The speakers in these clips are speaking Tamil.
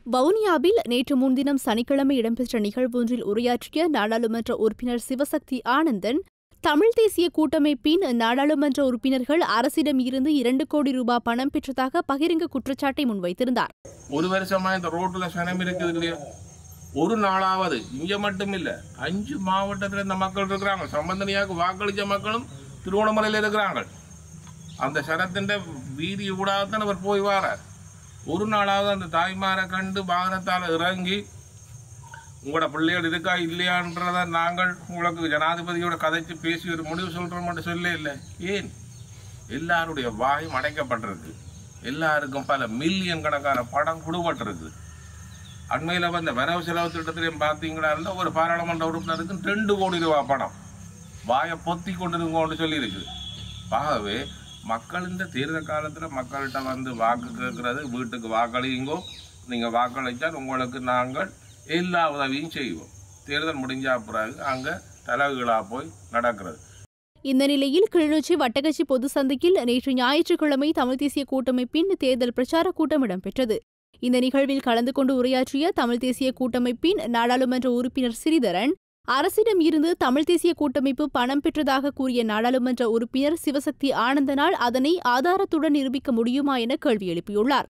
வவுனியாவில் நேற்று முன்தினம் சனிக்கிழமை இடம்பெற்ற நிகழ்வொன்றில் உரையாற்றிய நாடாளுமன்ற உறுப்பினர் சிவசக்தி ஆனந்தன் தமிழ் தேசிய கூட்டமைப்பின் நாடாளுமன்ற உறுப்பினர்கள் அரசிடம் இருந்து இரண்டு கோடி ரூபாய் பணம் பெற்றதாக பகிரங்க குற்றச்சாட்டை முன்வைத்திருந்தார் ஒரு வருஷமா இந்த ரோட்ல சனம் இருக்குது இல்லையா ஒரு நாளாவது இங்க மட்டும் இல்ல அஞ்சு மாவட்டத்துல இந்த மக்கள் இருக்கிறாங்க சம்பந்தனியாக வாக்களிச்ச மக்களும் திருவண்ணாமலையில இருக்கிறாங்க அந்த சனத்தின் வீதி கூடாதான் அவர் போய் வாரார் ஒரு நாளாவது அந்த தாய்மாரை கண்டு வாகனத்தால் இறங்கி உங்களோட பிள்ளைகள் இருக்கா இல்லையான்றத நாங்கள் உங்களுக்கு ஜனாதிபதியோட கதைச்சு பேசி ஒரு முடிவு சொல்றோம் மட்டும் சொல்ல இல்லை ஏன் எல்லாருடைய வாயும் அடைக்கப்பட்டிருக்கு எல்லாருக்கும் பல மில்லியன் கணக்கான படம் கொடுபட்டிருக்கு அண்மையில் வந்த வரவு செலவு திட்டத்திலையும் பார்த்தீங்களா இருந்தால் ஒரு பாராளுமன்ற உறுப்பினருக்கு ரெண்டு கோடி ரூபாய் பணம் வாயை பொத்தி கொண்டிருங்கோன்னு சொல்லியிருக்கு ஆகவே மக்கள் இந்த தேர்தல் காலத்தில் மக்கள்கிட்ட வந்து வாக்கு கேட்கறது வீட்டுக்கு வாக்களியுங்கோ நீங்கள் வாக்களித்தால் உங்களுக்கு நாங்கள் எல்லா உதவியும் செய்வோம் தேர்தல் முடிஞ்சா பிறகு அங்கே தலைகளாக போய் நடக்கிறது இந்த நிலையில் கிளிநொச்சி வட்டக்கச்சி பொது சந்தையில் நேற்று ஞாயிற்றுக்கிழமை தமிழ் தேசிய கூட்டமைப்பின் தேர்தல் பிரச்சார கூட்டம் இடம்பெற்றது இந்த நிகழ்வில் கலந்து கொண்டு உரையாற்றிய தமிழ் தேசிய கூட்டமைப்பின் நாடாளுமன்ற உறுப்பினர் சிறிதரன் அரசிடம் இருந்து தமிழ் தேசிய கூட்டமைப்பு பணம் பெற்றதாக கூறிய நாடாளுமன்ற உறுப்பினர் சிவசக்தி ஆனந்தனால் அதனை ஆதாரத்துடன் நிரூபிக்க முடியுமா என கேள்வி எழுப்பியுள்ளார்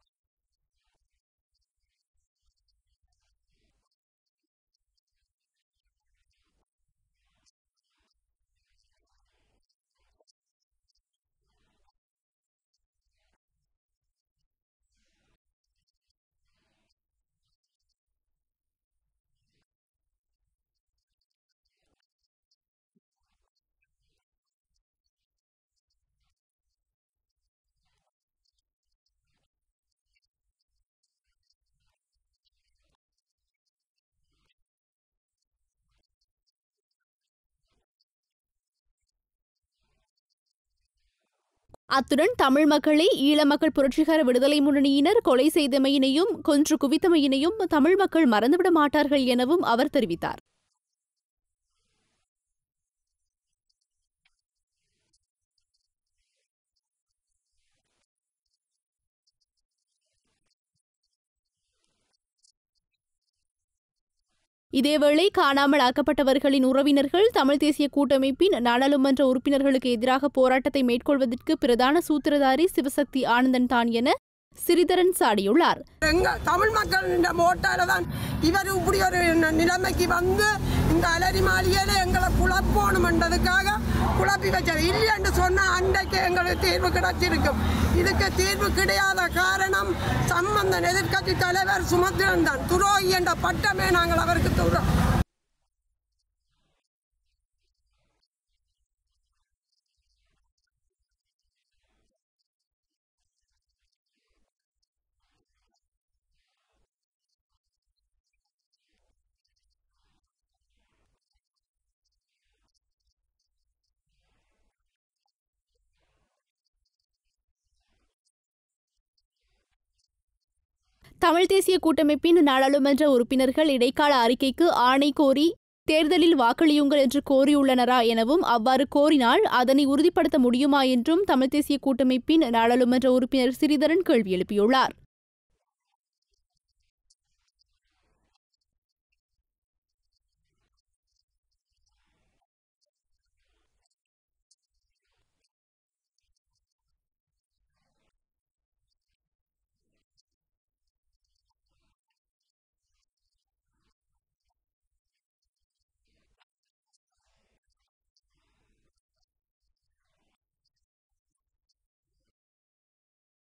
அத்துடன் தமிழ் மக்களை ஈழ மக்கள் புரட்சிகர விடுதலை முன்னணியினர் கொலை செய்தமையினையும் கொன்று குவித்தமையினையும் தமிழ் மக்கள் மறந்துவிட மாட்டார்கள் எனவும் அவர் தெரிவித்தார் இதேவேளை காணாமல் ஆக்கப்பட்டவர்களின் உறவினர்கள் தமிழ் தேசிய கூட்டமைப்பின் நாடாளுமன்ற உறுப்பினர்களுக்கு எதிராக போராட்டத்தை மேற்கொள்வதற்கு பிரதான சூத்திரதாரி சிவசக்தி ஆனந்தன் தான் என சிறிதரன் சாடியுள்ளார் எங்க தமிழ் மக்கள் இந்த ஓட்டால தான் இவர் இப்படி ஒரு ந- நிலைமைக்கு வந்து இந்த அலரி மாளிகையில எங்களை குழப்பணும்ன்றதுக்காக குழப்பி வச்சார் இல்லைன்னு சொன்னா அன்றைக்கு எங்களுக்கு தீர்வு கிடைச்சிருக்கும் இதுக்கு தீர்வு கிடையாத காரணம் சம்பந்தன் எதிர்க்கட்சி தலைவர் சுமந்திரன் தான் துரோகி என்ற பட்டமே நாங்கள் அவருக்கு துரோம் தமிழ் தேசிய கூட்டமைப்பின் நாடாளுமன்ற உறுப்பினர்கள் இடைக்கால அறிக்கைக்கு ஆணை கோரி தேர்தலில் வாக்களியுங்கள் என்று கோரியுள்ளனரா எனவும் அவ்வாறு கோரினால் அதனை உறுதிப்படுத்த முடியுமா என்றும் தமிழ் தேசிய கூட்டமைப்பின் நாடாளுமன்ற உறுப்பினர் சிறிதரன் கேள்வி எழுப்பியுள்ளார்